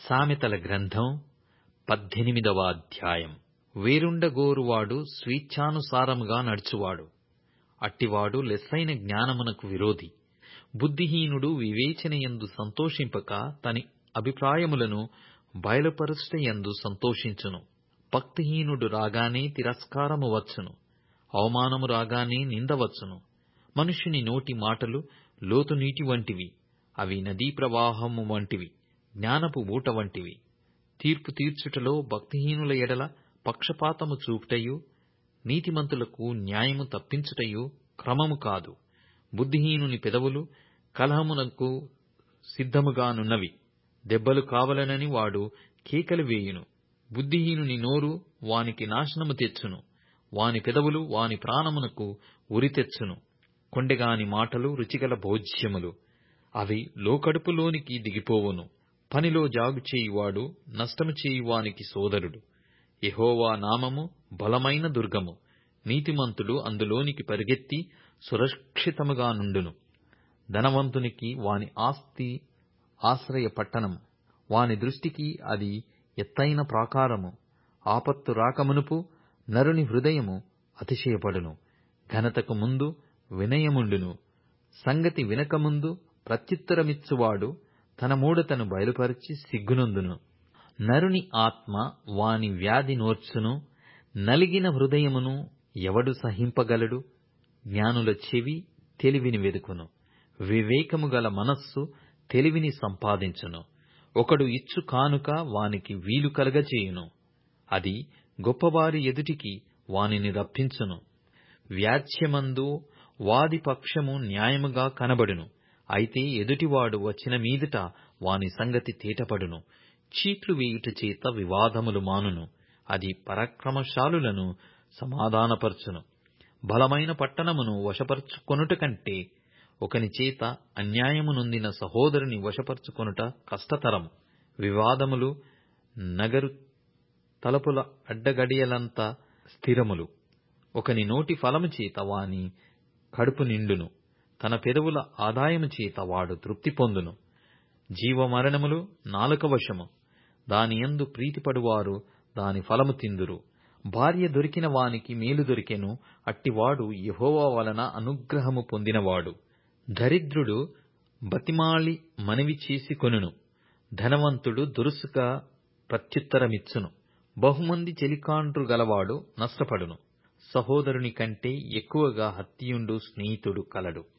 సామెతల గ్రంథం పద్దెనిమిదవ అధ్యాయం వేరుండగోరువాడు స్వేచ్ఛానుసారముగా నడుచువాడు అట్టివాడు లెస్సైన జ్ఞానమునకు విరోధి బుద్ధిహీనుడు వివేచనయందు సంతోషింపక తని అభిప్రాయములను బయలుపరచుటయందు సంతోషించును భక్తిహీనుడు రాగానే తిరస్కారము వచ్చును అవమానము రాగానే నింద వచ్చును మనుష్యుని నోటి మాటలు లోతునీటి వంటివి అవి నదీ ప్రవాహము వంటివి జ్ఞానపు ఊట వంటివి తీర్పు తీర్చుటలో భక్తిహీనుల ఎడల పక్షపాతము చూపుటయు నీతిమంతులకు న్యాయము తప్పించుటయు క్రమము కాదు బుద్ధిహీనుని పెదవులు కలహమునకు సిద్ధముగానున్నవి దెబ్బలు కావలెనని వాడు కేకలు వేయును బుద్ధిహీనుని నోరు వానికి నాశనము తెచ్చును వాని పెదవులు వాని ప్రాణమునకు ఉరి తెచ్చును కొండెగాని మాటలు రుచిగల భోజ్యములు అవి లోకడుపులోనికి దిగిపోవును పనిలో జాగు చేయువాడు నష్టము చేయువానికి సోదరుడు యెహోవా నామము బలమైన దుర్గము నీతిమంతుడు అందులోనికి పరిగెత్తి సురక్షితముగా నుండును ధనవంతునికి వాని ఆస్తి ఆశ్రయ పట్టణము వాని దృష్టికి అది ఎత్తైన ప్రాకారము ఆపత్తు రాకమునుపు నరుని హృదయము అతిశయపడును ఘనతకు ముందు వినయముండును సంగతి వినకముందు ప్రత్యుత్తరమిచ్చువాడు తన మూఢతను బయలుపరిచి సిగ్గునందును నరుని ఆత్మ వాని వ్యాధి నోర్చును నలిగిన హృదయమును ఎవడు సహింపగలడు జ్ఞానుల చెవి తెలివిని వెదుకును వివేకము గల మనస్సు తెలివిని సంపాదించును ఒకడు ఇచ్చు కానుక వానికి వీలు కలగచేయును అది గొప్పవారి ఎదుటికి వానిని రప్పించును వ్యాజ్యమందు వాది పక్షము న్యాయముగా కనబడును అయితే ఎదుటివాడు వచ్చిన మీదట వాని సంగతి తేటపడును చీట్లు వేయుట చేత వివాదములు మానును అది పరాక్రమశాలులను సమాధానపరచును బలమైన పట్టణమును వశపరుచుకొనుట కంటే ఒకని చేత అన్యాయము నొందిన సహోదరుని వశపరుచుకొనుట కష్టతరం వివాదములు నగరు తలుపుల అడ్డగడియలంత స్థిరములు ఒకని నోటి ఫలము చేత వాని కడుపు నిండును తన పెదవుల ఆదాయము చేత వాడు తృప్తి పొందును జీవమరణములు నాలుక వశము దానియందు ప్రీతిపడువారు దాని ఫలము తిందురు భార్య దొరికిన వానికి మేలు దొరికెను అట్టివాడు యెహోవా వలన అనుగ్రహము పొందినవాడు దరిద్రుడు బతిమాలి మనవి చేసి కొనును ధనవంతుడు దురుసుగా ప్రత్యుత్తరమిచ్చును బహుమంది చెలికాండ్రు గలవాడు నష్టపడును సహోదరుని కంటే ఎక్కువగా హత్తియుండు స్నేహితుడు కలడు